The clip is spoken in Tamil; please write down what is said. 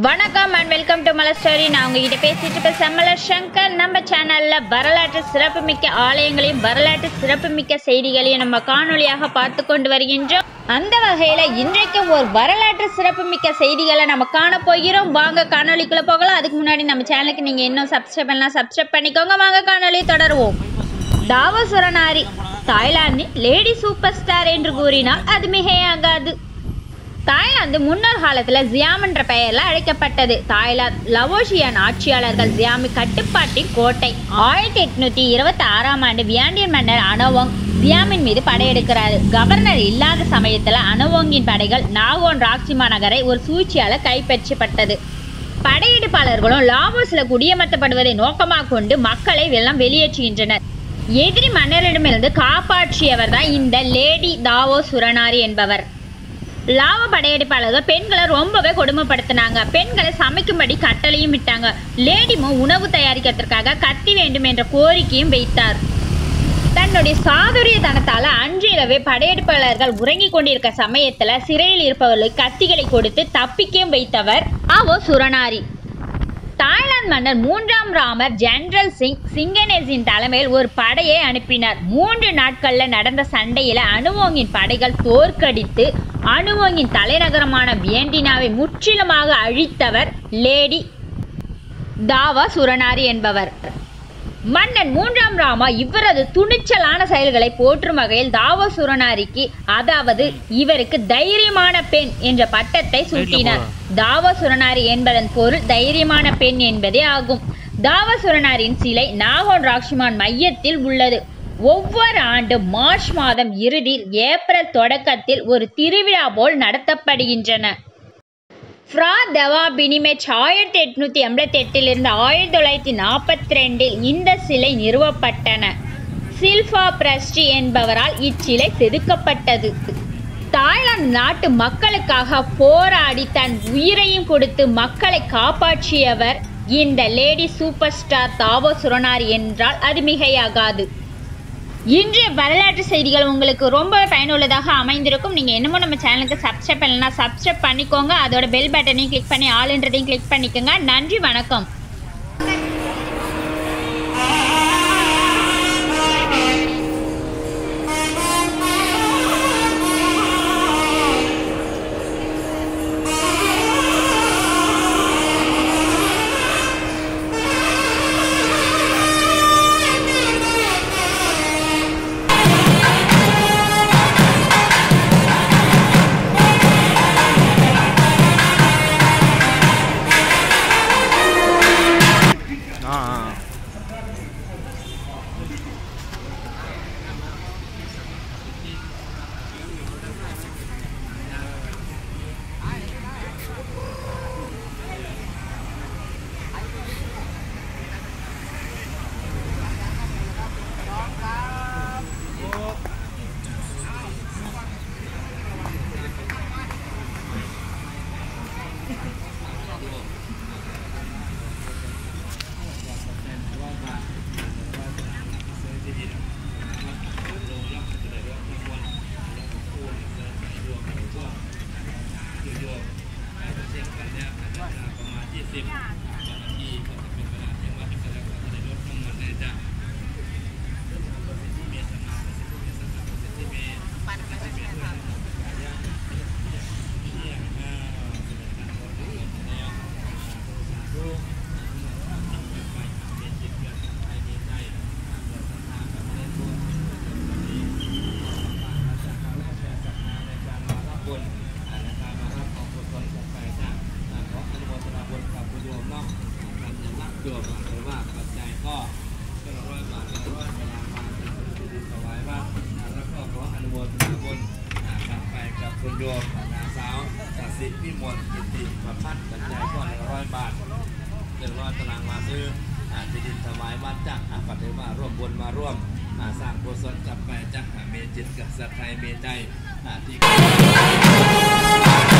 வணக்கம் and welcome to Malar story நான் உங்ககிட்ட பேசிட்டு இருக்க செம்மலர் சங்கர் நம்ம சேனல்ல வரலாற்று சிறப்புமிக்க ஆலயங்களையும் வரலாற்று சிறப்புமிக்க செய்திகளையும் நம்ம காணொளியாக பார்த்து கொண்டு வருகின்றோம் அந்த வகையில இன்றைக்கு ஒரு வரலாற்று சிறப்புமிக்க செய்திகளை நம்ம காண போகிறோம் வாங்க காணொளிக்குள்ள போகலாம் அதுக்கு முன்னாடி நம்ம சேனலுக்கு நீங்க இன்னும் சப்ஸ்கிரைப் பண்ணலாம் சப்ஸ்கிரைப் பண்ணிக்கோங்க வாங்க காணொளியை தொடருவோம் தாவசுரநாரி தாய்லாந்தின் லேடி சூப்பர் ஸ்டார் என்று கூறினால் அது மிகையாகாது தாய்லாந்து முன்னொரு காலத்துல ஜியாம் என்ற பெயர்ல அழைக்கப்பட்டது தாய்லாந்து லவோஷியன் ஆட்சியாளர்கள் ஜியாமி கட்டுப்பாட்டின் கோட்டை ஆயிரத்தி எட்நூத்தி இருபத்தி ஆறாம் ஆண்டு வியாண்டியன் மன்னர் அனவோங் ஜியாமின் மீது படையெடுக்கிறாரு கவர்னர் இல்லாத சமயத்துல அனவோங்கின் படைகள் நாகோன் ராக்சிமா நகரை ஒரு சூழ்ச்சியால கைப்பற்றப்பட்டது படையெடுப்பாளர்களும் லாவோஸ்ல குடியமர்த்தப்படுவதை நோக்கமாக கொண்டு மக்களை எல்லாம் வெளியேற்றுகின்றனர் எதிரி மன்னரிடமிருந்து காப்பாற்றியவர் தான் இந்த லேடி தாவோ சுரனாரி என்பவர் லாவ படையெடுப்பாளர்கள் பெண்களை ரொம்பவே கொடுமைப்படுத்தினாங்க பெண்களை சமைக்கும்படி கட்டளையும் விட்டாங்க லேடிமோ உணவு தயாரிக்கிறதுக்காக கத்தி வேண்டும் என்ற கோரிக்கையும் வைத்தார் தன்னுடைய சாதுரியத்தனத்தால அன்றிரவே படையெடுப்பாளர்கள் உறங்கிக் கொண்டிருக்க சமயத்துல சிறையில் இருப்பவர்களுக்கு கத்திகளை கொடுத்து தப்பிக்கவும் வைத்தவர் ஆவோ சுரனாரி தாய்லாந்து மன்னர் மூன்றாம் ராமர் ஜெனரல் சிங் சிங்கனேசின் தலைமையில் ஒரு படையை அனுப்பினார் மூன்று நாட்கள்ல நடந்த சண்டையில அனுவோங்கின் படைகள் தோற்கடித்து அனுவோங்கின் தலைநகரமான வியண்டினாவை முற்றிலுமாக அழித்தவர் லேடி தாவா சுரனாரி என்பவர் மன்னன் மூன்றாம் ராமா இவரது துணிச்சலான செயல்களை போற்றும் வகையில் தாவோ சுரனாரிக்கு அதாவது இவருக்கு தைரியமான பெண் என்ற பட்டத்தை சூட்டினார் தாவோ சுரனாரி என்பதன் பொருள் தைரியமான பெண் என்பதே ஆகும் தாவோ சுரனாரின் சிலை நாகோன் ராக்ஷிமான் மையத்தில் உள்ளது ஒவ்வொரு ஆண்டு மார்ச் மாதம் இறுதியில் ஏப்ரல் தொடக்கத்தில் ஒரு திருவிழா போல் நடத்தப்படுகின்றன ஃப்ரா தவா பினிமெச் ஆயிரத்தி எட்நூத்தி எண்பத்தி எட்டிலிருந்து ஆயிரத்தி தொள்ளாயிரத்தி நாற்பத்தி ரெண்டில் இந்த சிலை நிறுவப்பட்டன சில்ஃபா பிரஸ்டி என்பவரால் இச்சிலை செதுக்கப்பட்டது தாய்லாந்து நாட்டு மக்களுக்காக போராடி தன் உயிரையும் கொடுத்து மக்களை காப்பாற்றியவர் இந்த லேடி சூப்பர் ஸ்டார் தாவோ சுரனார் என்றால் அது மிகையாகாது இன்றைய வரலாற்று செய்திகள் உங்களுக்கு ரொம்ப பயனுள்ளதாக அமைந்திருக்கும் நீங்கள் என்னமோ நம்ம சேனலுக்கு சப்ஸ்கிரைப் பண்ணலனா சப்ஸ்கிரைப் பண்ணிக்கோங்க அதோட பெல் பட்டனையும் கிளிக் பண்ணி ஆளுன்றதையும் கிளிக் பண்ணிக்கோங்க நன்றி வணக்கம் ஆ ஆ. บุญอ่านะครับมารับของบุญคนจากไปจากอ่าขออนุโมทนาบุญกับบุญโยมเนาะการเงินรักโยมหรือว่าปัจจัยก็เป็นร้อยบาทเป็นร้อยตารางบาทถวายว่าอ่าแล้วก็ขออนุโมทนาบุญอ่ากลับไปกับคุณโยมอ่านางสาวจัสิทธิ์พิมลกิติประพัฒน์ปัจจัยก็หนึ่งร้อยบาทหนึ่งร้อยตารางวาคืออ่าที่ดินถวายวัดจากอ่าปฏิมาร่วมบุญมาร่วมอ่าสร้างกุศลกลับไปจากอ่าเมจิตกับสัตย์ไทยเมใจอ่าที่